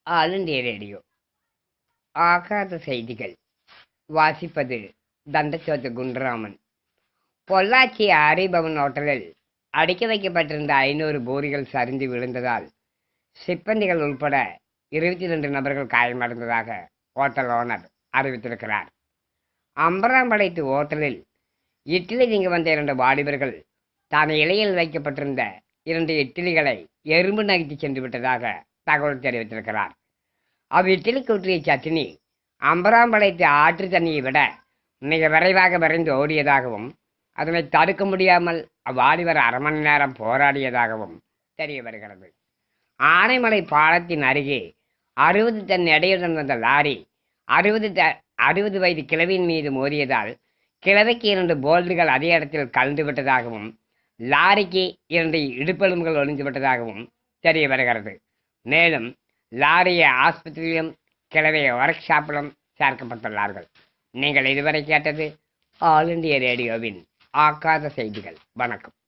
all இந்திய radio ஆகாத செய்திகள் வாசிப்பது தண்டச்சோத்து குண்டராமன் பொள்ளாச்சி ஆரிபவன் ஹோட்டலில் அடுக்கி வைக்கப்பட்டிருந்த ஐநூறு போரிகள் சரிந்து விழுந்ததால் சிப்பந்திகள் உள்பட இருபத்தி ரெண்டு நபர்கள் காயமடைந்ததாக ஹோட்டல் ஓனர் அறிவித்திருக்கிறார் அம்பராம்படைத்து ஹோட்டலில் இட்லி திங்க வந்த இரண்டு வாலிபர்கள் தான் இலையில் வைக்கப்பட்டிருந்த இரண்டு இட்லிகளை எறும்பு நகர்த்தி சென்று விட்டதாக தகவல் தெரிவித்திருக்கிறார் அவ் இட்லிக்கு ஊற்றிய சட்னி அம்பராம்படைத்து ஆற்று தண்ணியை விட மிக விரைவாக விரைந்து ஓடியதாகவும் அதனை தடுக்க முடியாமல் அவ்வாலிபர் அரை மணி நேரம் போராடியதாகவும் தெரிய வருகிறது ஆனைமலை பாலத்தின் அருகே அறுபது டன் எடையுடன் வந்த லாரி அறுபது ட அறுபது வயது கிழவியின் மீது மோதியதால் கிழவைக்கு இரண்டு போல்டுகள் அதே இடத்தில் கலந்து விட்டதாகவும் லாரிக்கு இரண்டு இடுப்பெலும்புகள் ஒளிந்து விட்டதாகவும் தெரிய வருகிறது மேலும் லாரியை ஆஸ்பத்திரியிலும் கிழவைய ஒர்க் ஷாப்பிலும் சேர்க்கப்பட்டுள்ளார்கள் நீங்கள் இதுவரை கேட்டது ஆல் இண்டிய ரேடியோவின் ஆக்காத செய்திகள் வணக்கம்